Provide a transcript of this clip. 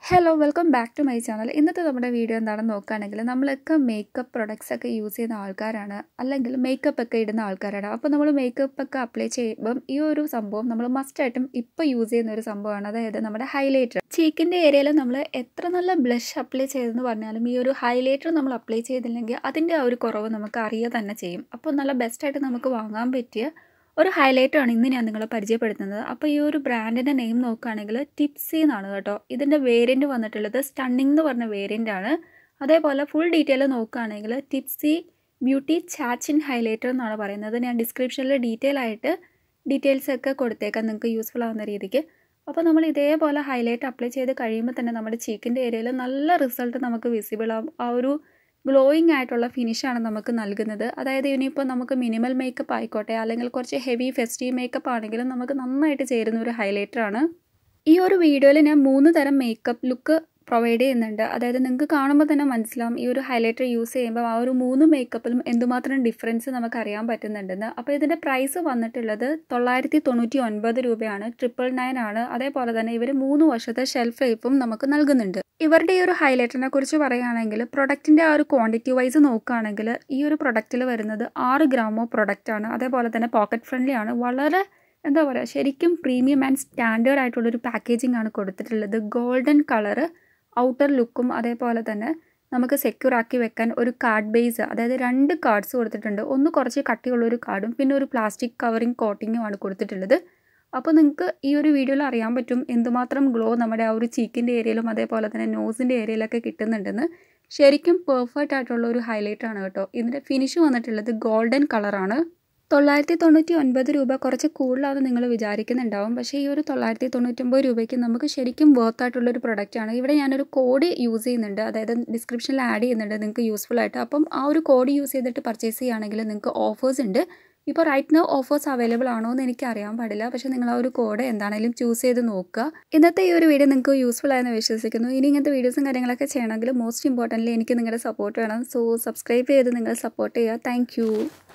hello welcome back to my channel ഇന്നത്തെ നമ്മുടെ video എന്താണെന്ന് നോക്കുകയാണെങ്കിൽ നമ്മളൊക്കെ മേക്കപ്പ് പ്രൊഡക്ട്സ് ഒക്കെ യൂസ് ചെയ്യുന്ന ആൾക്കാരാണ് അല്ലെങ്കിൽ മേക്കപ്പ് ഒക്കെ ഇടുന്ന ആൾക്കാരാണ് അപ്പോൾ നമ്മൾ മേക്കപ്പ് ഒക്കെ അപ്ലൈ ചെയ്യുമ്പം ഈ ഒരു സംഭവം നമ്മൾ മസ്റ്റായിട്ടും ഇപ്പോൾ യൂസ് ചെയ്യുന്ന ഒരു സംഭവമാണ് അതായത് നമ്മുടെ ഹൈലൈറ്റർ ചീക്കിൻ്റെ ഏരിയയിൽ നമ്മൾ എത്ര നല്ല ബ്ലഷ് അപ്ലൈ ചെയ്തെന്ന് പറഞ്ഞാലും ഈ ഒരു ഹൈലൈറ്റർ നമ്മൾ അപ്ലൈ ചെയ്തില്ലെങ്കിൽ അതിൻ്റെ ആ ഒരു കുറവ് നമുക്ക് അറിയുക തന്നെ ചെയ്യും അപ്പോൾ നല്ല ബെസ്റ്റായിട്ട് നമുക്ക് വാങ്ങാൻ പറ്റിയ ഒരു ഹൈലൈറ്റർ ആണ് ഇന്ന് ഞാൻ നിങ്ങളെ പരിചയപ്പെടുത്തുന്നത് അപ്പോൾ ഈ ഒരു ബ്രാൻഡിൻ്റെ നെയിം നോക്കുകയാണെങ്കിൽ ടിപ്സി എന്നാണ് കേട്ടോ ഇതിൻ്റെ വേരിയൻറ്റ് വന്നിട്ടുള്ളത് സ്റ്റണ്ണിങ് എന്ന് പറഞ്ഞ വേരിയൻ്റ് ആണ് അതേപോലെ ഫുൾ ഡീറ്റെയിൽ നോക്കുകയാണെങ്കിൽ ടിപ്സി ബ്യൂട്ടി ചാച്ചിൻ ഹൈലൈറ്റർ എന്നാണ് പറയുന്നത് ഞാൻ ഡിസ്ക്രിപ്ഷനിൽ ഡീറ്റെയിൽ ആയിട്ട് ഡീറ്റെയിൽസ് ഒക്കെ കൊടുത്തേക്കാം നിങ്ങൾക്ക് യൂസ്ഫുൾ ആവുന്ന രീതിക്ക് അപ്പോൾ നമ്മൾ ഇതേപോലെ ഹൈലൈറ്റ് അപ്ലൈ ചെയ്ത് കഴിയുമ്പോൾ തന്നെ നമ്മുടെ ചീക്കിൻ്റെ ഏരിയയിൽ നല്ല റിസൾട്ട് നമുക്ക് വിസിബിൾ ആവും ആ ഒരു ഗ്ലോയിങ് ആയിട്ടുള്ള ഫിനിഷാണ് നമുക്ക് നൽകുന്നത് അതായത് ഇനിയിപ്പോൾ നമുക്ക് മിനിമൽ മേക്കപ്പ് ആയിക്കോട്ടെ അല്ലെങ്കിൽ കുറച്ച് ഹെവി ഫെസ്റ്റീവ് മേക്കപ്പ് ആണെങ്കിലും നമുക്ക് നന്നായിട്ട് ചേരുന്ന ഒരു ഹൈലൈറ്റർ ആണ് ഈ ഒരു വീഡിയോയിൽ ഞാൻ മൂന്ന് തരം മേക്കപ്പ് ലുക്ക് പ്രൊവൈഡ് ചെയ്യുന്നുണ്ട് അതായത് നിങ്ങൾക്ക് കാണുമ്പോൾ തന്നെ മനസ്സിലാവും ഈ ഒരു ഹൈലൈറ്റർ യൂസ് ചെയ്യുമ്പോൾ ആ ഒരു മൂന്ന് മേക്കപ്പിലും എന്തുമാത്രം ഡിഫറൻസ് നമുക്ക് അറിയാൻ പറ്റുന്നുണ്ടെന്ന് അപ്പോൾ ഇതിൻ്റെ പ്രൈസ് വന്നിട്ടുള്ളത് തൊള്ളായിരത്തി തൊണ്ണൂറ്റി ഒൻപത് രൂപയാണ് ട്രിപ്പിൾ നയൻ ആണ് അതേപോലെ തന്നെ ഇവർ മൂന്ന് വർഷത്തെ ഷെൽഫ് ലൈഫും നമുക്ക് നൽകുന്നുണ്ട് ഇവരുടെ ഈ ഒരു ഹൈലൈറ്ററിനെ കുറിച്ച് പറയുകയാണെങ്കിൽ പ്രൊഡക്റ്റിൻ്റെ ആ ഒരു ക്വാണ്ടിറ്റി വൈസ് നോക്കുകയാണെങ്കിൽ ഈ ഒരു പ്രൊഡക്റ്റിൽ വരുന്നത് ആറ് ഗ്രാമോ പ്രൊഡക്റ്റാണ് അതേപോലെ തന്നെ പോക്കറ്റ് ഫ്രണ്ട്ലി ആണ് വളരെ എന്താ പറയുക ശരിക്കും പ്രീമിയം ആൻഡ് സ്റ്റാൻഡേർഡ് ആയിട്ടുള്ളൊരു പാക്കേജിംഗ് ആണ് കൊടുത്തിട്ടുള്ളത് ഗോൾഡൻ കളറ് ഔട്ടർ ലുക്കും അതേപോലെ തന്നെ നമുക്ക് സെക്യൂർ ആക്കി വെക്കാൻ ഒരു കാർഡ് ബേസ് അതായത് രണ്ട് കാർഡ്സ് കൊടുത്തിട്ടുണ്ട് ഒന്ന് കുറച്ച് കട്ടിയുള്ള ഒരു കാർഡും പിന്നെ ഒരു പ്ലാസ്റ്റിക് കവറിങ് കോട്ടിങ്ങുമാണ് കൊടുത്തിട്ടുള്ളത് അപ്പോൾ നിങ്ങൾക്ക് ഈ ഒരു വീഡിയോയിൽ അറിയാൻ പറ്റും എന്തുമാത്രം ഗ്ലോ നമ്മുടെ ആ ഒരു ചീക്കിൻ്റെ ഏരിയയിലും അതേപോലെ തന്നെ നോസിൻ്റെ ഏരിയയിലൊക്കെ കിട്ടുന്നുണ്ടെന്ന് ശരിക്കും പെർഫെക്റ്റ് ആയിട്ടുള്ള ഒരു ഹൈലൈറ്റർ ആണ് കേട്ടോ ഇതിൻ്റെ ഫിനിഷ് വന്നിട്ടുള്ളത് ഗോൾഡൻ കളറാണ് തൊള്ളായിരത്തി തൊണ്ണൂറ്റി ഒൻപത് രൂപ കുറച്ച് കൂടുതലാണെന്ന് നിങ്ങൾ വിചാരിക്കുന്നുണ്ടാവും പക്ഷേ ഈ ഒരു തൊള്ളായിരത്തി തൊണ്ണൂറ്റൊമ്പത് രൂപയ്ക്ക് നമുക്ക് ശരിക്കും വർത്ത് ആയിട്ടുള്ളൊരു പ്രൊഡക്റ്റാണ് ഇവിടെ ഞാനൊരു കോഡ് യൂസ് ചെയ്യുന്നുണ്ട് അതായത് ഡിസ്ക്രിപ്ഷനിൽ ആഡ് ചെയ്യുന്നുണ്ട് നിങ്ങൾക്ക് യൂസ്ഫുൾ ആയിട്ട് അപ്പം ആ ഒരു കോഡ് യൂസ് ചെയ്തിട്ട് പർച്ചേസ് ചെയ്യുകയാണെങ്കിൽ നിങ്ങൾക്ക് ഓഫേഴ്സ് ഉണ്ട് ഇപ്പോൾ റൈറ്റ് നോ ഓഫേഴ്സ് അവൈലബിൾ ആണോ എന്ന് എനിക്ക് അറിയാൻ പാടില്ല പക്ഷേ നിങ്ങൾ ആ ഒരു കോഡ് എന്താണെങ്കിലും ചൂസ് ചെയ്ത് നോക്കുക ഇന്നത്തെ ഈ ഒരു വീഡിയോ നിങ്ങൾക്ക് യൂസ്ഫുൾ ആയെന്ന് വിശ്വസിക്കുന്നു ഇനി ഇങ്ങനത്തെ വീഡിയോസും കാര്യങ്ങളൊക്കെ ചെയ്യണമെങ്കിൽ മോസ്റ്റ് ഇമ്പോർട്ടൻ്റ്ലി എനിക്ക് നിങ്ങളുടെ സപ്പോർട്ട് വേണം സോ സബ്സ്ക്രൈബ് ചെയ്ത് നിങ്ങൾ സപ്പോർട്ട് ചെയ്യുക താങ്ക്